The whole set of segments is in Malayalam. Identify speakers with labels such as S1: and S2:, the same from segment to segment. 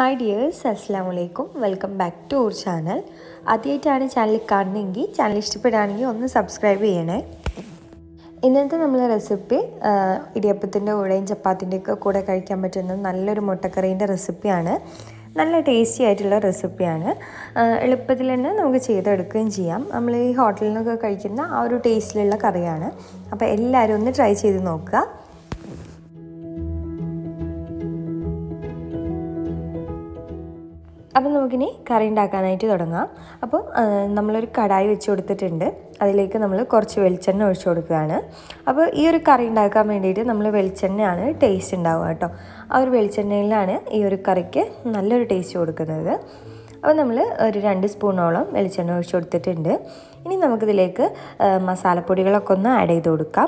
S1: ഹായ് ഡിയേഴ്സ് അസ്സാം വലൈക്കും welcome back to our channel ആദ്യമായിട്ടാണ് ചാനൽ കാണുന്നതെങ്കിൽ ചാനൽ ഇഷ്ടപ്പെടുകയാണെങ്കിൽ ഒന്ന് സബ്സ്ക്രൈബ് ചെയ്യണേ ഇന്നത്തെ നമ്മളെ റെസിപ്പി ഇടിയപ്പത്തിൻ്റെ കൂടെയും ചപ്പാത്തിൻ്റെ ഒക്കെ കൂടെ കഴിക്കാൻ പറ്റുന്ന നല്ലൊരു മുട്ടക്കറീൻ്റെ റെസിപ്പിയാണ് നല്ല ടേസ്റ്റി ആയിട്ടുള്ള റെസിപ്പിയാണ് എളുപ്പത്തിൽ തന്നെ നമുക്ക് ചെയ്തെടുക്കുകയും ചെയ്യാം നമ്മൾ ഈ ഹോട്ടലിൽ നിന്നൊക്കെ കഴിക്കുന്ന ആ ഒരു ടേസ്റ്റിലുള്ള കറിയാണ് അപ്പോൾ എല്ലാവരും ഒന്ന് ട്രൈ ചെയ്ത് നോക്കുക അപ്പം നമുക്കിനി കറി ഉണ്ടാക്കാനായിട്ട് തുടങ്ങാം അപ്പോൾ നമ്മളൊരു കടായി വെച്ച് കൊടുത്തിട്ടുണ്ട് അതിലേക്ക് നമ്മൾ കുറച്ച് വെളിച്ചെണ്ണ ഒഴിച്ചു കൊടുക്കുകയാണ് അപ്പോൾ ഈ ഒരു കറി ഉണ്ടാക്കാൻ വേണ്ടിയിട്ട് നമ്മൾ വെളിച്ചെണ്ണയാണ് ടേസ്റ്റ് ഉണ്ടാവുക കേട്ടോ ആ ഒരു വെളിച്ചെണ്ണയിലാണ് ഈ ഒരു കറിക്ക് നല്ലൊരു ടേസ്റ്റ് കൊടുക്കുന്നത് അപ്പോൾ നമ്മൾ ഒരു രണ്ട് സ്പൂണോളം വെളിച്ചെണ്ണ ഒഴിച്ചു കൊടുത്തിട്ടുണ്ട് ഇനി നമുക്കിതിലേക്ക് മസാലപ്പൊടികളൊക്കെ ഒന്ന് ആഡ് ചെയ്ത് കൊടുക്കാം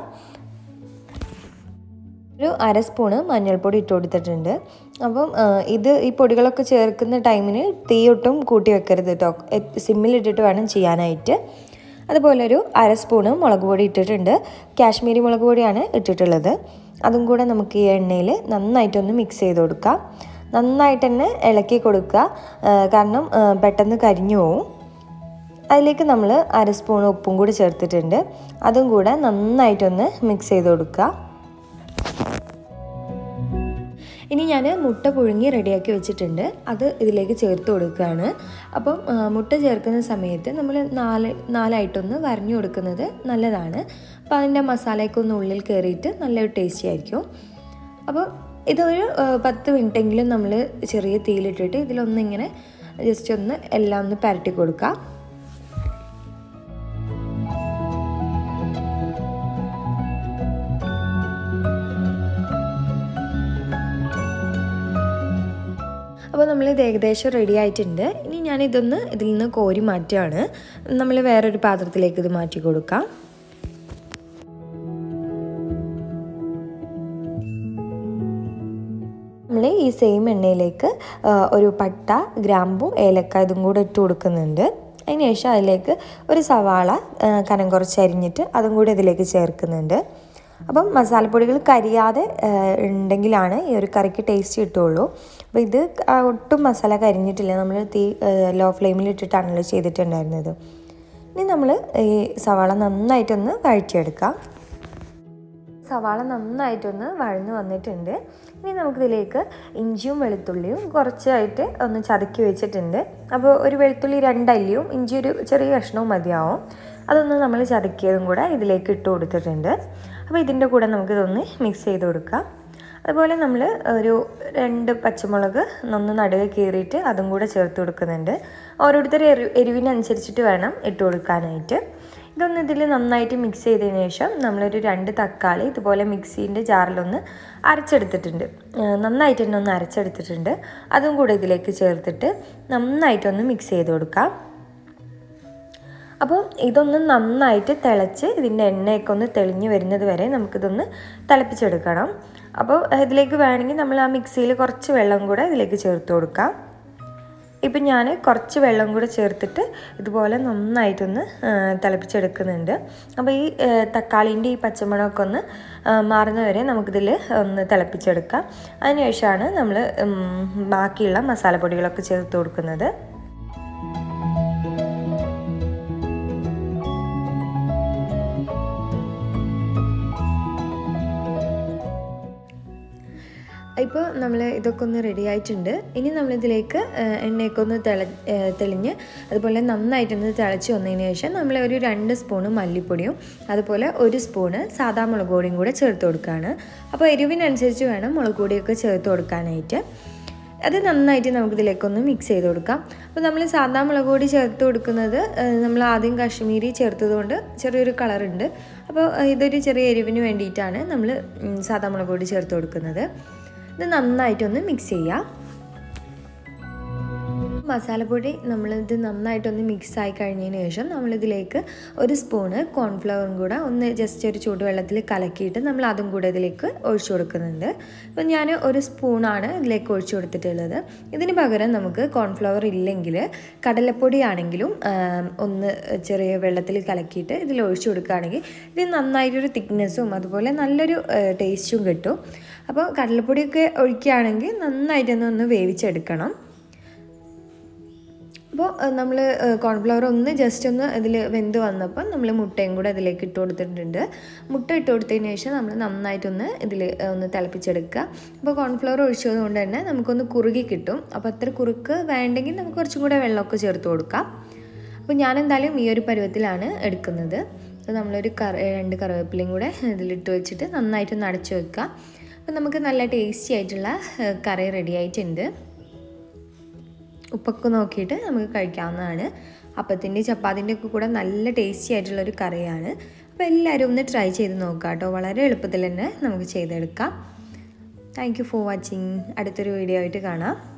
S1: ഒരു അര സ്പൂണ് മഞ്ഞൾപ്പൊടി ഇട്ട് കൊടുത്തിട്ടുണ്ട് അപ്പം ഇത് ഈ പൊടികളൊക്കെ ചേർക്കുന്ന ടൈമിന് തീ ഒട്ടും കൂട്ടി വെക്കരുത് കേട്ടോ സിമ്മിലിട്ടിട്ട് വേണം ചെയ്യാനായിട്ട് അതുപോലെ ഒരു അര സ്പൂണ് മുളക് പൊടി ഇട്ടിട്ടുണ്ട് കാശ്മീരി മുളക് പൊടിയാണ് ഇട്ടിട്ടുള്ളത് അതും കൂടെ നമുക്ക് ഈ എണ്ണയിൽ നന്നായിട്ടൊന്ന് മിക്സ് ചെയ്ത് കൊടുക്കാം നന്നായിട്ട് തന്നെ ഇളക്കി കൊടുക്കുക കാരണം പെട്ടെന്ന് കരിഞ്ഞു പോവും അതിലേക്ക് നമ്മൾ അര സ്പൂൺ ഉപ്പും കൂടി ചേർത്തിട്ടുണ്ട് അതും കൂടെ നന്നായിട്ടൊന്ന് മിക്സ് ചെയ്ത് കൊടുക്കുക ഇനി ഞാൻ മുട്ട പുഴുങ്ങി റെഡിയാക്കി വെച്ചിട്ടുണ്ട് അത് ഇതിലേക്ക് ചേർത്ത് കൊടുക്കുകയാണ് അപ്പം മുട്ട ചേർക്കുന്ന സമയത്ത് നമ്മൾ നാല് നാലായിട്ടൊന്ന് വരഞ്ഞു കൊടുക്കുന്നത് നല്ലതാണ് അപ്പോൾ അതിൻ്റെ മസാലയൊക്കെ ഒന്ന് ഉള്ളിൽ കയറിയിട്ട് നല്ലൊരു ടേസ്റ്റി ആയിരിക്കും അപ്പോൾ ഇതൊരു പത്ത് മിനിറ്റെങ്കിലും നമ്മൾ ചെറിയ തീയിലിട്ടിട്ട് ഇതിലൊന്നിങ്ങനെ ജസ്റ്റ് ഒന്ന് എല്ലാം ഒന്ന് പരട്ടി കൊടുക്കാം അപ്പോൾ നമ്മളിത് ഏകദേശം റെഡി ആയിട്ടുണ്ട് ഇനി ഞാനിതൊന്ന് ഇതിൽ നിന്ന് കോരി മാറ്റുകയാണ് നമ്മൾ വേറൊരു പാത്രത്തിലേക്ക് ഇത് മാറ്റി കൊടുക്കാം നമ്മൾ ഈ സെയിം എണ്ണയിലേക്ക് ഒരു പട്ട ഗ്രാമ്പു ഏലക്ക ഇതും കൂടെ ഇട്ട് കൊടുക്കുന്നുണ്ട് അതിനുശേഷം അതിലേക്ക് ഒരു സവാള കനം കുറച്ച് അരിഞ്ഞിട്ട് അതും കൂടി ഇതിലേക്ക് ചേർക്കുന്നുണ്ട് അപ്പം മസാലപ്പൊടികൾ കരിയാതെ ഉണ്ടെങ്കിലാണ് ഈ ഒരു കറിക്ക് ടേസ്റ്റ് കിട്ടുള്ളൂ അപ്പോൾ ഇത് ഒട്ടും മസാല കരിഞ്ഞിട്ടില്ല നമ്മൾ തീ ലോ ഫ്ലെയിമിൽ ഇട്ടിട്ടാണല്ലോ ചെയ്തിട്ടുണ്ടായിരുന്നത് ഇനി നമ്മൾ ഈ സവാള നന്നായിട്ടൊന്ന് വഴറ്റിയെടുക്കാം സവാള നന്നായിട്ടൊന്ന് വഴന്നു വന്നിട്ടുണ്ട് ഇനി നമുക്കിതിലേക്ക് ഇഞ്ചിയും വെളുത്തുള്ളിയും കുറച്ചായിട്ട് ഒന്ന് ചതക്കി വെച്ചിട്ടുണ്ട് അപ്പോൾ ഒരു വെളുത്തുള്ളി രണ്ടല്ലിയും ഇഞ്ചി ഒരു ചെറിയ കഷ്ണവും മതിയാവും അതൊന്ന് നമ്മൾ ചതക്കിയതും കൂടെ ഇതിലേക്ക് ഇട്ട് കൊടുത്തിട്ടുണ്ട് അപ്പോൾ ഇതിൻ്റെ കൂടെ നമുക്കിതൊന്ന് മിക്സ് ചെയ്ത് കൊടുക്കാം അതുപോലെ നമ്മൾ ഒരു രണ്ട് പച്ചമുളക് ഒന്ന് നടുക കീറിയിട്ട് അതും കൂടെ ചേർത്ത് കൊടുക്കുന്നുണ്ട് ഓരോരുത്തർ എരി എരിവിനനുസരിച്ചിട്ട് വേണം ഇട്ട് കൊടുക്കാനായിട്ട് ഇതൊന്ന് ഇതിൽ നന്നായിട്ട് മിക്സ് ചെയ്തതിന് ശേഷം നമ്മളൊരു രണ്ട് തക്കാളി ഇതുപോലെ മിക്സീൻ്റെ ജാറിലൊന്ന് അരച്ചെടുത്തിട്ടുണ്ട് നന്നായിട്ട് തന്നെ ഒന്ന് അരച്ചെടുത്തിട്ടുണ്ട് അതും കൂടെ ഇതിലേക്ക് ചേർത്തിട്ട് നന്നായിട്ടൊന്ന് മിക്സ് ചെയ്ത് കൊടുക്കാം അപ്പോൾ ഇതൊന്ന് നന്നായിട്ട് തിളച്ച് ഇതിൻ്റെ എണ്ണയൊക്കെ ഒന്ന് തെളിഞ്ഞ് വരുന്നത് വരെ നമുക്കിതൊന്ന് തിളപ്പിച്ചെടുക്കണം അപ്പോൾ ഇതിലേക്ക് വേണമെങ്കിൽ നമ്മൾ ആ മിക്സിയിൽ കുറച്ച് വെള്ളം കൂടെ ഇതിലേക്ക് ചേർത്ത് കൊടുക്കാം ഇപ്പം ഞാൻ കുറച്ച് വെള്ളം കൂടെ ചേർത്തിട്ട് ഇതുപോലെ നന്നായിട്ടൊന്ന് തിളപ്പിച്ചെടുക്കുന്നുണ്ട് അപ്പോൾ ഈ തക്കാളീൻ്റെ ഈ പച്ചമുളകൊക്കെ ഒന്ന് മാറുന്നവരെ നമുക്കിതിൽ ഒന്ന് തിളപ്പിച്ചെടുക്കാം അതിനുശേഷമാണ് നമ്മൾ ബാക്കിയുള്ള മസാലപ്പൊടികളൊക്കെ ചേർത്ത് കൊടുക്കുന്നത് ഇപ്പോൾ നമ്മൾ ഇതൊക്കെ ഒന്ന് റെഡി ആയിട്ടുണ്ട് ഇനി നമ്മളിതിലേക്ക് എണ്ണയൊക്കെ ഒന്ന് തെള തെളിഞ്ഞ് അതുപോലെ നന്നായിട്ടൊന്ന് തിളച്ച് വന്നതിന് ശേഷം നമ്മൾ ഒരു രണ്ട് സ്പൂണ് മല്ലിപ്പൊടിയും അതുപോലെ ഒരു സ്പൂണ് സാദാ മുളക് പൊടിയും കൂടെ ചേർത്ത് കൊടുക്കുകയാണ് അപ്പോൾ എരിവിനനുസരിച്ച് വേണം മുളക് പൊടിയൊക്കെ ചേർത്ത് കൊടുക്കാനായിട്ട് അത് നന്നായിട്ട് നമുക്കിതിലേക്കൊന്ന് മിക്സ് ചെയ്ത് കൊടുക്കാം അപ്പോൾ നമ്മൾ സാധാ മുളക് പൊടി ചേർത്ത് കൊടുക്കുന്നത് നമ്മൾ ആദ്യം കാശ്മീരി ചേർത്തതുകൊണ്ട് ചെറിയൊരു കളറുണ്ട് അപ്പോൾ ഇതൊരു ചെറിയ എരിവിന് വേണ്ടിയിട്ടാണ് നമ്മൾ സാധാ മുളക് പൊടി ചേർത്ത് കൊടുക്കുന്നത് ഇത് നന്നായിട്ടൊന്ന് മിക്സ് ചെയ്യാം മസാലപ്പൊടി നമ്മളിത് നന്നായിട്ടൊന്ന് മിക്സ് ആയി കഴിഞ്ഞതിന് ശേഷം നമ്മളിതിലേക്ക് ഒരു സ്പൂണ് കോൺഫ്ലവറും കൂടെ ഒന്ന് ജസ്റ്റ് ഒരു ചൂടുവെള്ളത്തിൽ കലക്കിയിട്ട് നമ്മൾ അതും കൂടെ ഇതിലേക്ക് ഒഴിച്ചു കൊടുക്കുന്നുണ്ട് അപ്പം ഞാൻ ഒരു സ്പൂണാണ് ഇതിലേക്ക് ഒഴിച്ചു കൊടുത്തിട്ടുള്ളത് ഇതിന് പകരം നമുക്ക് കോൺഫ്ലവർ ഇല്ലെങ്കിൽ കടലപ്പൊടി ആണെങ്കിലും ഒന്ന് ചെറിയ വെള്ളത്തിൽ കലക്കിയിട്ട് ഇതിൽ ഒഴിച്ചു കൊടുക്കുകയാണെങ്കിൽ ഇത് നന്നായിട്ടൊരു തിക്നെസ്സും അതുപോലെ നല്ലൊരു ടേസ്റ്റും കിട്ടും അപ്പോൾ കടലപ്പൊടിയൊക്കെ ഒഴിക്കുകയാണെങ്കിൽ നന്നായിട്ടൊന്ന് ഒന്ന് വേവിച്ചെടുക്കണം അപ്പോൾ നമ്മൾ കോൺഫ്ലവർ ഒന്ന് ജസ്റ്റ് ഒന്ന് ഇതിൽ വെന്ത് വന്നപ്പോൾ നമ്മൾ മുട്ടയും കൂടെ അതിലേക്ക് ഇട്ട് കൊടുത്തിട്ടുണ്ട് മുട്ട ഇട്ട് കൊടുത്തതിന് ശേഷം നമ്മൾ നന്നായിട്ടൊന്ന് ഇതിൽ ഒന്ന് തിളപ്പിച്ചെടുക്കുക അപ്പോൾ കോൺഫ്ലവർ ഒഴിച്ചത് കൊണ്ട് തന്നെ നമുക്കൊന്ന് കുറുകി കിട്ടും അപ്പോൾ അത്ര കുറുക്ക് വേണ്ടെങ്കിൽ നമുക്ക് കുറച്ചും കൂടെ വെള്ളമൊക്കെ ചേർത്ത് കൊടുക്കാം അപ്പോൾ ഞാൻ എന്തായാലും ഈ ഒരു പരുവത്തിലാണ് എടുക്കുന്നത് അപ്പോൾ നമ്മളൊരു കറ രണ്ട് കറിവേപ്പിലയും കൂടെ ഇതിലിട്ട് വെച്ചിട്ട് നന്നായിട്ടൊന്ന് അടച്ചു വെക്കുക അപ്പോൾ നമുക്ക് നല്ല ടേസ്റ്റി ആയിട്ടുള്ള കറി റെഡി ആയിട്ടുണ്ട് ഉപ്പൊക്കെ നോക്കിയിട്ട് നമുക്ക് കഴിക്കാവുന്നതാണ് അപ്പത്തിൻ്റെ ചപ്പാത്തിൻ്റെ ഒക്കെ കൂടെ നല്ല ടേസ്റ്റി ആയിട്ടുള്ളൊരു കറിയാണ് അപ്പോൾ എല്ലാവരും ഒന്ന് ട്രൈ ചെയ്ത് നോക്കുക കേട്ടോ വളരെ എളുപ്പത്തിൽ തന്നെ നമുക്ക് ചെയ്തെടുക്കാം താങ്ക് യു ഫോർ വാച്ചിങ് അടുത്തൊരു വീഡിയോ ആയിട്ട് കാണാം